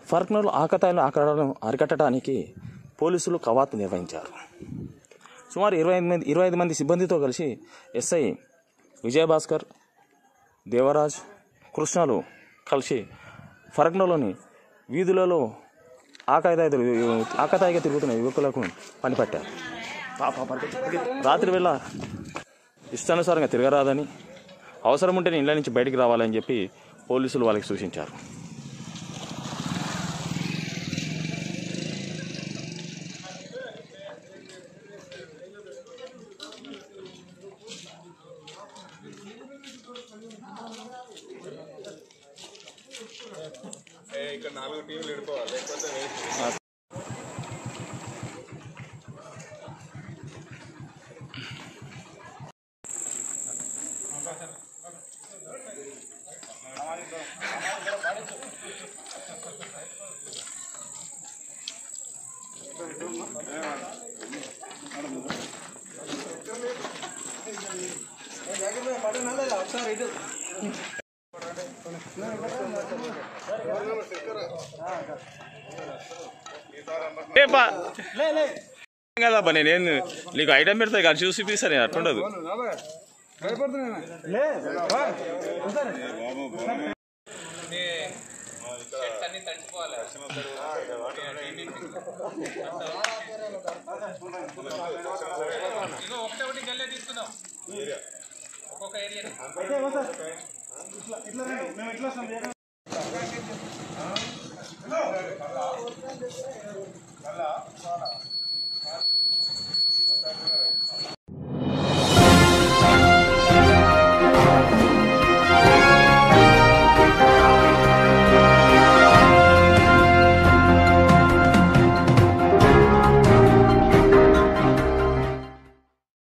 ఫర్క్నర్లు ఆకతాయిలు ఆకడాలను అరికట్టడానికి పోలీసులు కవాతు నిర్వహించారు సుమారు ఇరవై ఐదు మంది ఇరవై ఐదు మంది సిబ్బందితో కలిసి ఎస్ఐ విజయభాస్కర్ దేవరాజ్ కృష్ణలు కలిసి ఫరక్నలోని వీధులలో ఆకాయదాయి ఆకతాయిగా తిరుగుతున్న యువకులకు పనిపట్టారు పా- పా- పరిగెత్తు, పరిగెత్తు. రాత్రి వేళ ఇష్టానుసారంగా తిరగరాదని అవసరం ఉంటేనే ఇళ్ళ నుంచి బయటికి రావాలని చెప్పి పోలీసులు వాళ్ళకి సూచించారు ఇక్కడ నాలుగు టీంలు ఎడుకోవాలి లేకపోతే వేస్ట్. ఏ బా కదా బా నేను నీకు ఐటమ్ పెడతా కానీ చూసి చూపిస్తాను అట్లుండదు మళ్ళా